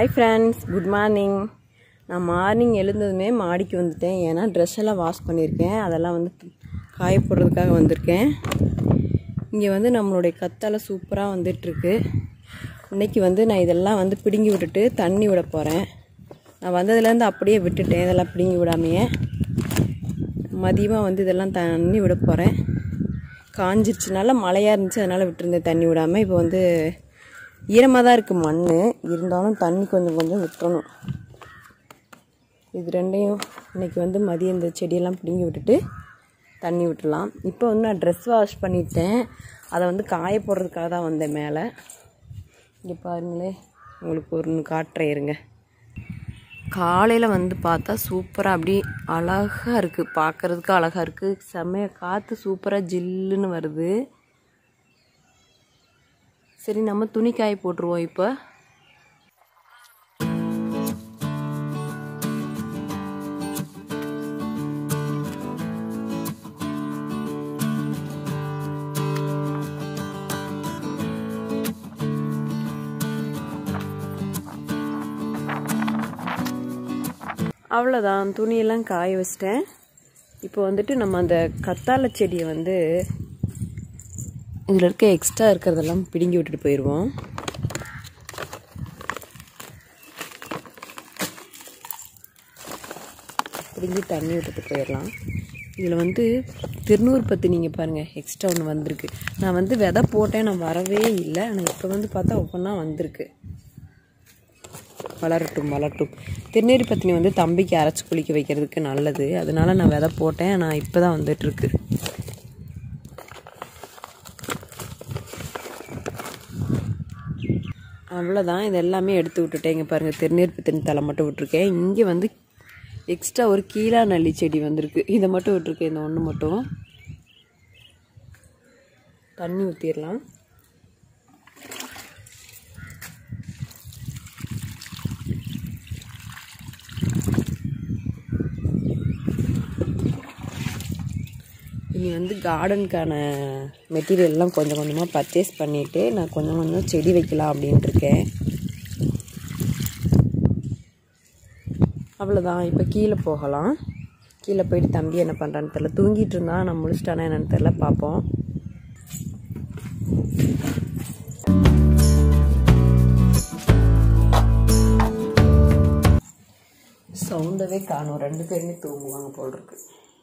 Hi friends good morning நான் morning எழுந்ததுமே மாடிக்கு வந்துட்டேன் ஏன்னா ட்ரெஸ் எல்லாம் வாஷ் பண்ணியிருக்கேன் அதெல்லாம் வந்து காய போடுறதுக்காக வந்திருக்கேன் இங்கே வந்து நம்மளுடைய கத்தாழை சூப்பராக வந்துட்டுருக்கு இன்றைக்கி வந்து நான் இதெல்லாம் வந்து பிடுங்கி விட்டுட்டு தண்ணி விட போகிறேன் நான் வந்ததுலேருந்து அப்படியே விட்டுட்டேன் இதெல்லாம் பிடுங்கி விடாமையே மதியமாக வந்து இதெல்லாம் தண்ணி விட போகிறேன் காஞ்சிருச்சுனால மழையாக இருந்துச்சு அதனால் விட்டுருந்தேன் தண்ணி விடாமல் இப்போ வந்து ஈரமாக தான் இருக்குது மண் இருந்தாலும் தண்ணி கொஞ்சம் கொஞ்சம் விட்டுறணும் இது ரெண்டையும் இன்றைக்கி வந்து மதியம் இந்த செடியெல்லாம் பிடுங்கி விட்டுட்டு தண்ணி விட்டுடலாம் இப்போ வந்து நான் ட்ரெஸ் வாஷ் பண்ணிட்டேன் அதை வந்து காய போடுறதுக்காக தான் வந்தேன் மேலே இங்கே பாருங்களே உங்களுக்கு ஒன்று காட்டுறேன் இருங்க காலையில் வந்து பார்த்தா சூப்பராக அப்படி அழகாக இருக்குது பார்க்குறதுக்கு அழகாக இருக்குது செம்மைய காற்று சூப்பராக ஜில்லுன்னு வருது சரி நம்ம துணி காய போட்டுருவோம் இப்போ அவ்வளோதான் துணியெல்லாம் காய வச்சிட்டேன் இப்போ வந்துட்டு நம்ம அந்த கத்தாழை செடியை வந்து இதில் இருக்க எக்ஸ்ட்ரா இருக்கிறதெல்லாம் பிடுங்கி விட்டுட்டு போயிடுவோம் பிடுங்கி தண்ணி விட்டுட்டு போயிடலாம் இதில் வந்து திருநூறு பத்து நீங்கள் பாருங்கள் எக்ஸ்ட்ரா ஒன்று வந்திருக்கு நான் வந்து விதை போட்டேன் நான் வரவே இல்லை ஆனால் இப்போ வந்து பார்த்தா ஒவ்வொன்றா வந்திருக்கு வளரட்டும் வளரட்டும் திருநீர் பத்தினி வந்து தம்பிக்கு அரைச்சி குளிக்க வைக்கிறதுக்கு நல்லது அதனால நான் விதை போட்டேன் நான் இப்போ தான் வந்துட்டுருக்கு அவ்வளோதான் இது எல்லாமே எடுத்து விட்டுட்டேன் இங்கே பாருங்கள் திருநீர் பத்தினி தலை மட்டும் விட்டுருக்கேன் இங்கே வந்து எக்ஸ்ட்ரா ஒரு கீழா நல்லி செடி வந்திருக்கு இதை மட்டும் விட்டுருக்கேன் இந்த ஒன்று மட்டும் தண்ணி ஊற்றிடலாம் இனி வந்து கார்டனுக்கான மெட்டீரியல்லாம் கொஞ்சம் கொஞ்சமாக பர்ச்சேஸ் பண்ணிவிட்டு நான் கொஞ்சம் கொஞ்சம் செடி வைக்கலாம் அப்படின்ட்டு இருக்கேன் அவ்வளோதான் இப்போ கீழே போகலாம் கீழே போயிட்டு தம்பி என்ன பண்ணுறான்னு தெரில தூங்கிட்டு இருந்தா நான் முடிச்சிட்டானா என்னன்னு தெரில பார்ப்போம் சவுண்டவே காணும் ரெண்டு பேருமே தூங்குவாங்க போல் இருக்கு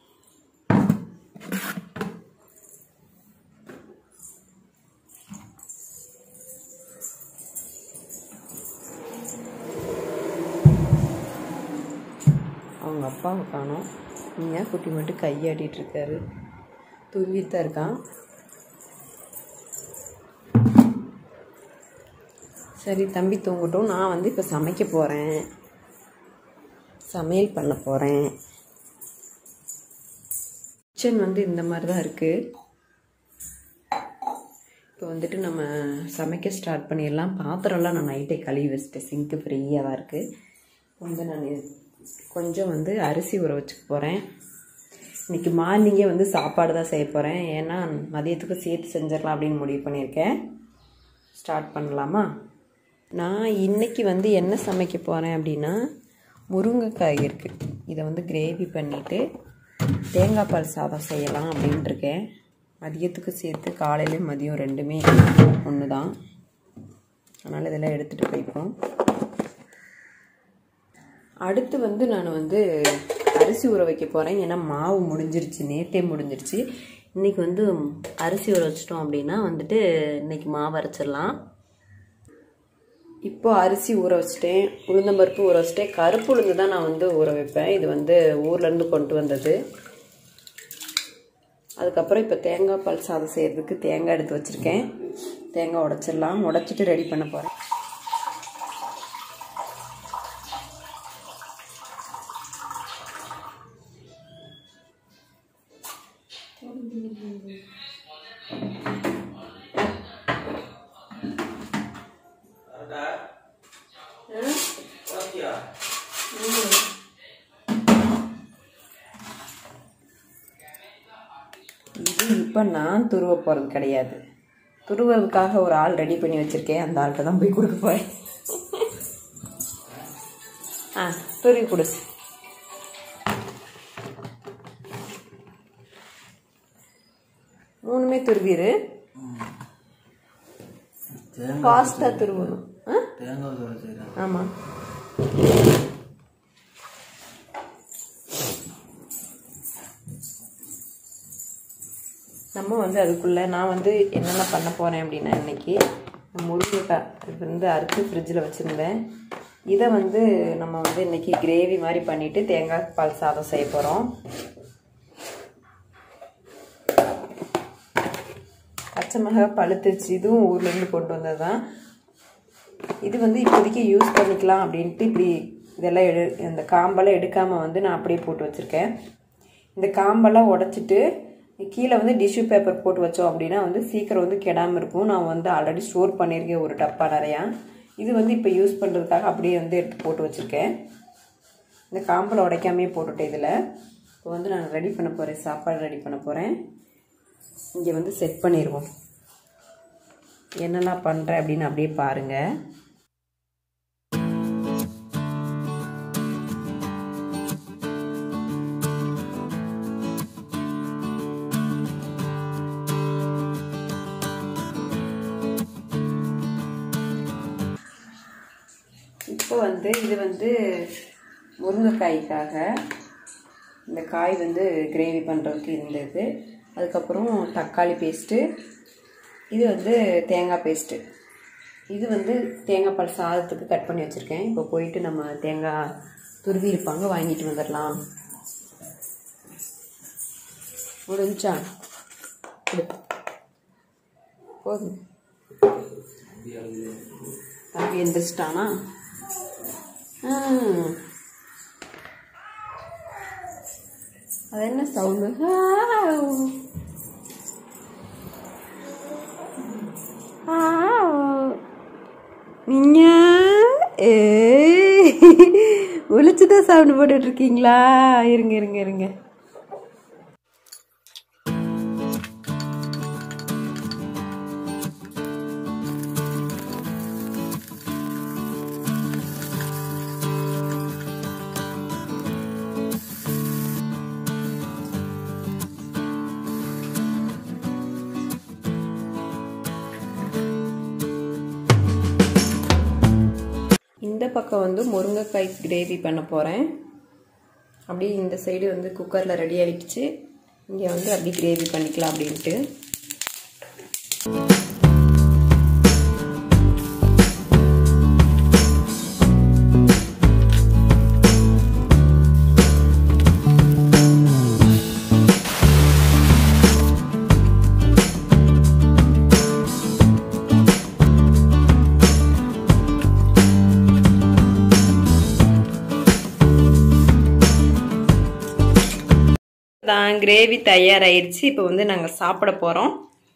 அவங்க அப்பாவை காணோம் நீங்க குட்டி மட்டும் கையாடிட்டு இருக்காரு தூங்கிட்டு தான் இருக்கான் சரி தம்பி தூங்கட்டும் நான் வந்து இப்போ சமைக்க போகிறேன் சமையல் பண்ண போகிறேன் கிச்சன் வந்து இந்த மாதிரி தான் இருக்குது இப்போ வந்துட்டு நம்ம சமைக்க ஸ்டார்ட் பண்ணிடலாம் பாத்திரம்லாம் நான் நைட்டே கழுவி வச்சுட்டேன் சிங்க்கு ஃப்ரீயாக தான் இருக்குது வந்து நான் கொஞ்சம் வந்து அரிசி ஊற வச்சுக்க போகிறேன் இன்றைக்கி மார்னிங்கே வந்து சாப்பாடு தான் செய்ய போகிறேன் ஏன்னா மதியத்துக்கு சேர்த்து செஞ்சிடலாம் அப்படின்னு முடிவு பண்ணியிருக்கேன் ஸ்டார்ட் பண்ணலாமா நான் இன்றைக்கி வந்து என்ன சமைக்க போகிறேன் அப்படின்னா முருங்கைக்காய் இருக்குது இதை வந்து கிரேவி பண்ணிவிட்டு தேங்காய் பால் சாதம் செய்யலாம் அப்படின்ட்டு இருக்கேன் மதியத்துக்கு சேர்த்து காலையிலையும் மதியம் ரெண்டுமே ஒன்று தான் அதனால் இதெல்லாம் எடுத்துகிட்டு போய்ப்போம் அடுத்து வந்து நான் வந்து அரிசி ஊற வைக்க போகிறேன் ஏன்னா மாவு முடிஞ்சிருச்சு நேற்றே முடிஞ்சிருச்சு இன்றைக்கி வந்து அரிசி ஊற வச்சிட்டோம் அப்படின்னா வந்துட்டு இன்றைக்கி மாவு அரைச்சிடலாம் இப்போ அரிசி ஊற வச்சிட்டேன் உளுந்தம்பருப்பு ஊற வச்சிட்டேன் கருப்பு உளுந்து தான் நான் வந்து ஊற வைப்பேன் இது வந்து ஊர்லேருந்து கொண்டு வந்தது அதுக்கப்புறம் இப்போ தேங்காய் பால் சாதம் செய்கிறதுக்கு தேங்காய் எடுத்து வச்சுருக்கேன் தேங்காய் உடச்சிடலாம் உடச்சிட்டு ரெடி பண்ண போகிறேன் இது இப்போ நான் துருவ போகிறது கிடையாது துருவதுக்காக ஒரு ஆள் ரெடி பண்ணி வச்சுருக்கேன் அந்த ஆள்கிட்ட தான் போய் கொடுக்க போகிறேன் ஆ துருவி கொடு மூணுமே துருவிரு தேங்காய் ஃபாஸ்ட்டாக துருவணும் ஆ தேங்காய் சோறு செய்கிறேன் ஆமாம் நம்ம வந்து அதுக்குள்ளே நான் வந்து என்னென்ன பண்ண போகிறேன் அப்படின்னா இன்னைக்கு முருங்கைக்காய் இது வந்து அறுத்து ஃப்ரிட்ஜில் வச்சுருந்தேன் இதை வந்து நம்ம வந்து இன்னைக்கு கிரேவி மாதிரி பண்ணிவிட்டு தேங்காய் பால் சாதம் செய்ய போகிறோம் பச்சை மிளகா பழுத்துச்சு இதுவும் ஊர்லேருந்து கொண்டு வந்தது தான் இது வந்து இப்போதைக்கு யூஸ் பண்ணிக்கலாம் அப்படின்ட்டு இப்படி இதெல்லாம் எடு இந்த காம்பெல்லாம் எடுக்காமல் வந்து நான் அப்படியே போட்டு வச்சுருக்கேன் இந்த காம்பெல்லாம் உடச்சிட்டு கீழே வந்து டிஷ்யூ பேப்பர் போட்டு வச்சோம் அப்படின்னா வந்து சீக்கிரம் வந்து கெடாமல் இருக்கும் நான் வந்து ஆல்ரெடி ஸ்டோர் பண்ணியிருக்கேன் ஒரு டப்பா நிறையா இது வந்து இப்போ யூஸ் பண்ணுறதுக்காக அப்படியே வந்து எடுத்து போட்டு வச்சுருக்கேன் இந்த காம்பில் உடைக்காமையே போட்டுட்டேன் இதில் இப்போ வந்து நான் ரெடி பண்ண போகிறேன் சாப்பாடு ரெடி பண்ண போகிறேன் இங்கே வந்து செட் பண்ணிடுவோம் என்னெல்லாம் பண்ணுறேன் அப்படின்னு அப்படியே பாருங்கள் இப்போ வந்து இது வந்து முருங்கைக்காய்க்காக இந்த காய் வந்து கிரேவி பண்ணுறதுக்கு இருந்தது அதுக்கப்புறம் தக்காளி பேஸ்ட்டு இது வந்து தேங்காய் பேஸ்ட்டு இது வந்து தேங்காய் பால் சாதத்துக்கு கட் பண்ணி வச்சுருக்கேன் இப்போ போயிட்டு நம்ம தேங்காய் துருவி இருப்பாங்க வாங்கிட்டு வந்துடலாம் முடிஞ்சா கொடு. போதும் தம்பி எந்திரிச்சிட்டானா ஆ. அது என்ன சவுண்டு நீங்க ஒழிச்சுதான் சவுண்டு போட்டுட்டு இருக்கீங்களா இருங்க இருங்க இருங்க இந்த பக்கம் வந்து முருங்கைக்காய் கிரேவி பண்ண போகிறேன் அப்படியே இந்த சைடு வந்து குக்கரில் ரெடி ஆயிடுச்சு இங்கே வந்து அப்படியே கிரேவி பண்ணிக்கலாம் அப்படின்ட்டு தான் கிரேவி தயாராகிடுச்சு இப்போ வந்து நாங்கள் சாப்பிட போகிறோம்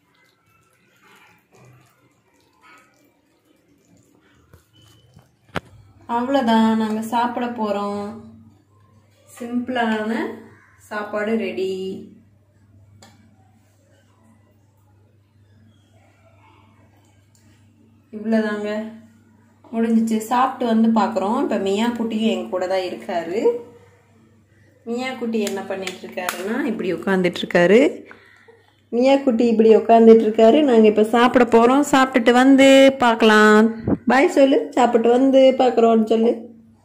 அவ்வளோதான் நாங்கள் சாப்பிட போகிறோம் சிம்பிளான சாப்பாடு ரெடி இவ்வளோதாங்க முடிஞ்சிச்சு சாப்பிட்டு வந்து பார்க்குறோம் இப்போ மியா குட்டியும் எங்க கூட தான் இருக்காரு மியா குட்டி என்ன பண்ணிட்டு இருக்காருன்னா இப்படி உட்காந்துட்டு இருக்காரு மியா குட்டி இப்படி உட்காந்துட்டு இருக்காரு நாங்கள் இப்போ சாப்பிட போகிறோம் சாப்பிட்டுட்டு வந்து பார்க்கலாம் பாய் சொல்லு சாப்பிட்டு வந்து பார்க்குறோன்னு சொல்லு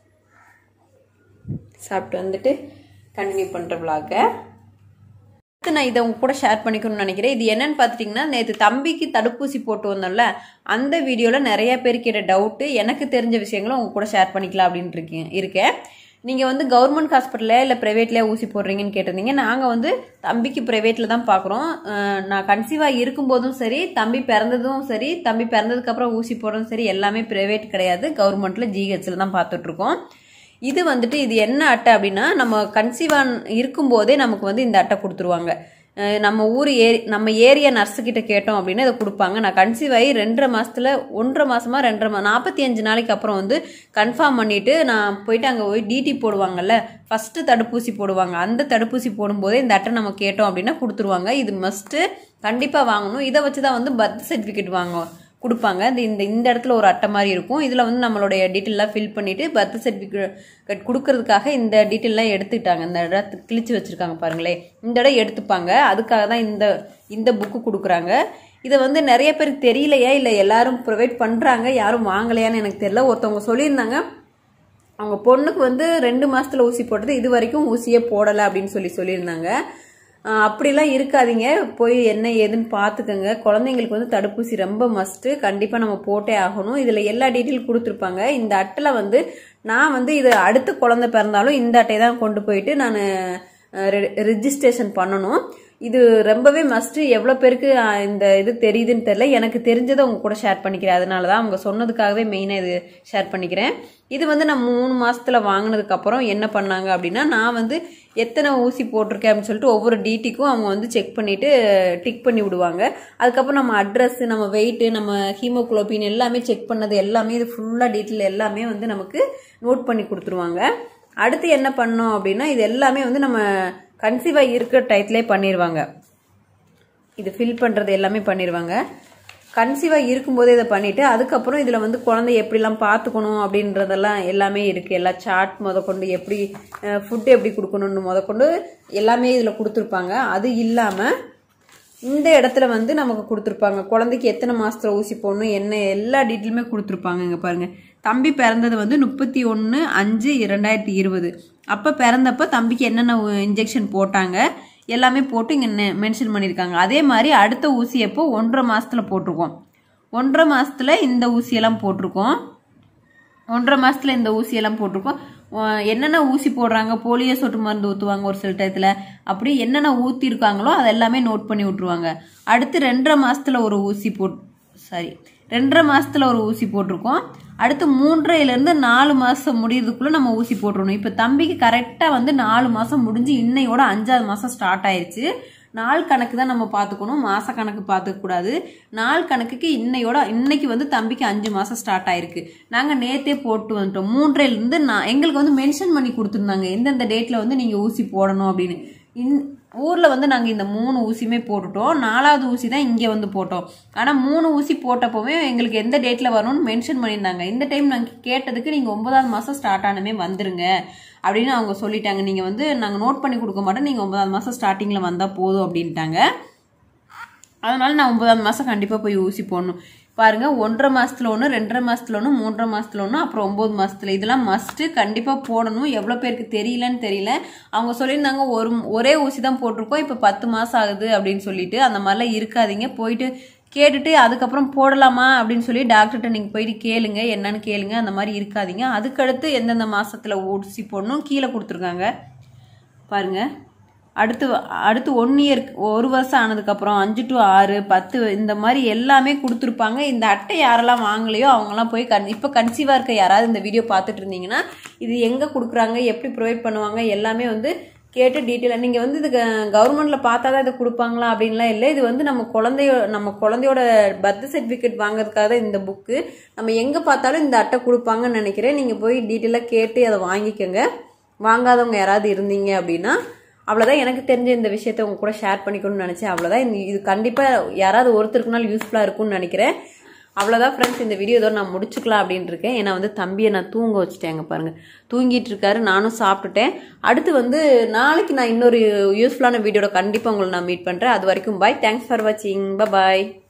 சாப்பிட்டு வந்துட்டு கண்டினியூ பண்ணுற விளாக அடுத்து நான் இதை உங்க கூட ஷேர் பண்ணிக்கணும்னு நினைக்கிறேன் இது என்னன்னு பார்த்துட்டிங்கன்னா நேற்று தம்பிக்கு தடுப்பூசி போட்டு வந்தோம்ல அந்த வீடியோவில் நிறைய பேர் கேட்ட டவுட்டு எனக்கு தெரிஞ்ச விஷயங்களும் உங்க கூட ஷேர் பண்ணிக்கலாம் அப்படின்ட்டு இருக்கேன் இருக்கேன் நீங்கள் வந்து கவர்மெண்ட் ஹாஸ்பிட்டலில் இல்லை ப்ரைவேட்லேயே ஊசி போடுறீங்கன்னு கேட்டிருந்தீங்க நாங்கள் வந்து தம்பிக்கு ப்ரைவேட்டில் தான் பார்க்குறோம் நான் கன்சீவாக இருக்கும்போதும் சரி தம்பி பிறந்ததும் சரி தம்பி பிறந்ததுக்கப்புறம் ஊசி போடுறதும் சரி எல்லாமே ப்ரைவேட் கிடையாது கவர்மெண்ட்டில் ஜிஹெச்சில் தான் பார்த்துட்ருக்கோம் இது வந்துட்டு இது என்ன அட்டை அப்படின்னா நம்ம கன்சீவான் இருக்கும்போதே நமக்கு வந்து இந்த அட்டை கொடுத்துருவாங்க அஹ் நம்ம ஊர் ஏரி நம்ம ஏரியா நர்ஸுக்கிட்ட கேட்டோம் அப்படின்னா இதை கொடுப்பாங்க நான் கன்சீவ் ஆகி ரெண்டரை மாசத்துல ஒன்றரை மாசமா ரெண்டரை மா நாற்பத்தி அஞ்சு நாளைக்கு அப்புறம் வந்து கன்ஃபார்ம் பண்ணிட்டு நான் போயிட்டு அங்கே போய் டிடி போடுவாங்கல்ல ஃபர்ஸ்ட் தடுப்பூசி போடுவாங்க அந்த தடுப்பூசி போடும்போதே இந்த அட்டை நம்ம கேட்டோம் அப்படின்னா கொடுத்துருவாங்க இது மஸ்ட்டு கண்டிப்பாக வாங்கணும் இதை வச்சு தான் வந்து பர்த் சர்டிஃபிகேட் வாங்க கொடுப்பாங்க இந்த இந்த இந்த இடத்துல ஒரு அட்டை மாதிரி இருக்கும் இதில் வந்து நம்மளுடைய டீட்டெயிலாம் ஃபில் பண்ணிவிட்டு பர்த் சர்டிஃபிகேட் கொடுக்கறதுக்காக இந்த டீட்டெயிலாம் எடுத்துக்கிட்டாங்க இந்த இடத்து கிழிச்சு வச்சுருக்காங்க பாருங்களேன் இந்த இடம் எடுத்துப்பாங்க அதுக்காக தான் இந்த இந்த புக்கு கொடுக்குறாங்க இதை வந்து நிறைய பேருக்கு தெரியலையா இல்லை எல்லாரும் ப்ரொவைட் பண்ணுறாங்க யாரும் வாங்கலையான்னு எனக்கு தெரியல ஒருத்தவங்க சொல்லியிருந்தாங்க அவங்க பொண்ணுக்கு வந்து ரெண்டு மாசத்துல ஊசி போட்டது இது வரைக்கும் ஊசியே போடலை அப்படின்னு சொல்லி சொல்லியிருந்தாங்க ஆஹ் அப்படிலாம் இருக்காதீங்க போய் என்ன ஏதுன்னு பார்த்துக்கோங்க குழந்தைங்களுக்கு வந்து தடுப்பூசி ரொம்ப மஸ்ட்டு கண்டிப்பாக நம்ம போட்டே ஆகணும் இதில் எல்லா டீட்டெயில் கொடுத்துருப்பாங்க இந்த அட்டையில் வந்து நான் வந்து இது அடுத்த குழந்தை பிறந்தாலும் இந்த அட்டையை தான் கொண்டு போயிட்டு நான் ரிஜிஸ்ட்ரேஷன் பண்ணணும் இது ரொம்பவே மஸ்ட்டு எவ்வளோ பேருக்கு ஆஹ், இந்த இது தெரியுதுன்னு தெரியல எனக்கு தெரிஞ்சதை உங்க கூட ஷேர் பண்ணிக்கிறேன் அதனால தான் அவங்க சொன்னதுக்காகவே மெயினாக இது ஷேர் பண்ணிக்கிறேன் இது வந்து நான் மூணு மாசத்துல வாங்கினதுக்கு அப்புறம் என்ன பண்ணாங்க அப்படின்னா நான் வந்து எத்தனை ஊசி போட்டிருக்கேன் அப்படின்னு சொல்லிட்டு ஒவ்வொரு டிடிக்கும் அவங்க வந்து செக் பண்ணிட்டு டிக் பண்ணி விடுவாங்க அதுக்கப்புறம் நம்ம அட்ரஸ் நம்ம வெயிட் நம்ம ஹீமோகுளோபின் எல்லாமே செக் பண்ணது எல்லாமே இது ஃபுல்லாக டீட்டெயில் எல்லாமே வந்து நமக்கு நோட் பண்ணி கொடுத்துருவாங்க அடுத்து என்ன பண்ணோம் அப்படின்னா இது எல்லாமே வந்து நம்ம கன்சீவாக இருக்கிற டயத்துலேயே பண்ணிடுவாங்க இது ஃபில் பண்ணுறது எல்லாமே பண்ணிடுவாங்க கன்சீவாக இருக்கும்போதே இதை பண்ணிவிட்டு அதுக்கப்புறம் இதில் வந்து குழந்தைய எப்படிலாம் பார்த்துக்கணும் அப்படின்றதெல்லாம் எல்லாமே இருக்குது எல்லா சாட் முதற்கொண்டு எப்படி ஃபுட்டு எப்படி கொடுக்கணும்னு முதற்கொண்டு எல்லாமே இதில் கொடுத்துருப்பாங்க அது இல்லாமல் இந்த இடத்துல வந்து நமக்கு கொடுத்துருப்பாங்க குழந்தைக்கு எத்தனை மாசத்துல ஊசி போடணும் என்ன எல்லா டீட்டெயிலுமே கொடுத்துருப்பாங்க இங்க பாருங்க தம்பி பிறந்தது வந்து முப்பத்தி ஒன்று அஞ்சு இரண்டாயிரத்தி இருபது அப்போ பிறந்தப்ப தம்பிக்கு என்னென்ன இன்ஜெக்ஷன் போட்டாங்க எல்லாமே போட்டு இங்கே மென்ஷன் பண்ணியிருக்காங்க அதே மாதிரி அடுத்த ஊசி எப்போ ஒன்றரை மாசத்துல போட்டிருக்கோம் ஒன்றரை மாசத்துல இந்த ஊசியெல்லாம் போட்டிருக்கோம் ஒன்றரை மாசத்துல இந்த ஊசியெல்லாம் போட்டிருக்கோம் அஹ் என்னென்ன ஊசி போடுறாங்க போலியோ சொட்டு மருந்து ஊற்றுவாங்க ஒரு சில டயத்தில் அப்படி என்னென்ன ஊற்றிருக்காங்களோ அது எல்லாமே நோட் பண்ணி விட்ருவாங்க அடுத்து ரெண்டரை மாசத்துல ஒரு ஊசி போட் சாரி ரெண்டரை மாசத்துல ஒரு ஊசி போட்டிருக்கோம் அடுத்து மூன்றையிலேருந்து நாலு மாதம் முடியறதுக்குள்ளே நம்ம ஊசி போட்டுருணும் இப்போ தம்பிக்கு கரெக்டாக வந்து நாலு மாதம் முடிஞ்சு இன்னையோட அஞ்சாவது மாதம் ஸ்டார்ட் ஆயிருச்சு நாள் கணக்கு தான் நம்ம பார்த்துக்கணும் மாச கணக்கு பார்த்துக்க கூடாது நாள் கணக்குக்கு இன்னையோட இன்னைக்கு வந்து தம்பிக்கு அஞ்சு மாசம் ஸ்டார்ட் ஆயிருக்கு நாங்க நேத்தே போட்டு வந்துட்டோம் மூன்றையில இருந்து நான் எங்களுக்கு வந்து மென்ஷன் பண்ணி கொடுத்துருந்தாங்க எந்தெந்த டேட்ல வந்து நீங்க ஊசி போடணும் அப்படின்னு இன் ஊர்ல வந்து நாங்க இந்த மூணு ஊசியுமே போட்டுட்டோம் நாலாவது ஊசி தான் இங்க வந்து போட்டோம் ஆனா மூணு ஊசி போட்டப்போவே எங்களுக்கு எந்த டேட்ல வரணும்னு மென்ஷன் பண்ணியிருந்தாங்க இந்த டைம் நாங்க கேட்டதுக்கு நீங்க ஒன்பதாவது மாசம் ஸ்டார்ட் ஆனமே வந்துருங்க அப்படின்னு அவங்க சொல்லிட்டாங்க நீங்க வந்து நாங்க நோட் பண்ணி கொடுக்க மாட்டோம் நீங்க ஒன்பதாவது மாசம் ஸ்டார்டிங்ல வந்தா போதும் அப்படின்ட்டாங்க அதனால நான் ஒன்பதாவது மாதம் கண்டிப்பாக போய் ஊசி போடணும் பாருங்க ஒன்றரை மாசத்துல ஒன்று ரெண்டரை மாசத்துல ஒன்று மூன்றரை மாசத்துல ஒன்று அப்புறம் ஒம்பது மாசத்துல இதெல்லாம் மஸ்ட்டு கண்டிப்பாக போடணும் எவ்வளோ பேருக்கு தெரியலன்னு தெரியல அவங்க சொல்லியிருந்தாங்க ஒரு ஒரே ஊசி தான் போட்டிருக்கோம் இப்போ பத்து மாதம் ஆகுது அப்படின்னு சொல்லிட்டு அந்த மாதிரிலாம் இருக்காதீங்க போயிட்டு கேட்டுட்டு அதுக்கப்புறம் போடலாமா அப்படின்னு சொல்லி டாக்டர்கிட்ட நீங்கள் போயிட்டு கேளுங்க என்னன்னு கேளுங்க அந்த மாதிரி இருக்காதீங்க அதுக்கடுத்து எந்தெந்த மாசத்துல ஊசி போடணும் கீழே கொடுத்துருக்காங்க பாருங்க அடுத்து அடுத்து ஒன் இயர் ஒரு வருஷம் ஆனதுக்கப்புறம் அஞ்சு டு ஆறு பத்து இந்த மாதிரி எல்லாமே கொடுத்துருப்பாங்க இந்த அட்டை யாரெல்லாம் வாங்கலையோ அவங்கெல்லாம் போய் கன் இப்போ கன்சீவாக இருக்க யாராவது இந்த வீடியோ பார்த்துட்டு இருந்தீங்கன்னா இது எங்கே கொடுக்குறாங்க எப்படி ப்ரொவைட் பண்ணுவாங்க எல்லாமே வந்து கேட்டு டீட்டெயிலாக நீங்கள் வந்து இது கவர்மெண்ட்டில் பார்த்தா தான் இதை கொடுப்பாங்களா அப்படின்லாம் இல்லை இது வந்து நம்ம குழந்தைய நம்ம குழந்தையோட பர்த் சர்டிஃபிகேட் வாங்குறதுக்காக தான் இந்த புக்கு நம்ம எங்கே பார்த்தாலும் இந்த அட்டை கொடுப்பாங்கன்னு நினைக்கிறேன் நீங்கள் போய் டீட்டெயிலாக கேட்டு அதை வாங்கிக்கோங்க வாங்காதவங்க யாராவது இருந்தீங்க அப்படின்னா அவ்வளோதான் எனக்கு தெரிஞ்ச இந்த விஷயத்த உங்க கூட ஷேர் பண்ணிக்கணும்னு நினச்சேன் அவ்வளோதான் இந்த இது கண்டிப்பாக யாராவது ஒருத்தருக்குனாலும் யூஸ்ஃபுல்லாக இருக்கும்னு நினைக்கிறேன் அவ்வளோதான் ஃப்ரெண்ட்ஸ் இந்த வீடியோ இதோட நான் முடிச்சுக்கலாம் அப்படின்னு இருக்கேன் ஏன்னா வந்து தம்பியை நான் தூங்க வச்சுட்டேங்க பாருங்க தூங்கிட்டு இருக்காரு நானும் சாப்பிட்டுட்டேன் அடுத்து வந்து நாளைக்கு நான் இன்னொரு யூஸ்ஃபுல்லான வீடியோட கண்டிப்பாக உங்களை நான் மீட் பண்ணுறேன் அது வரைக்கும் பாய் தேங்க்ஸ் ஃபார் வாட்சிங் பாய்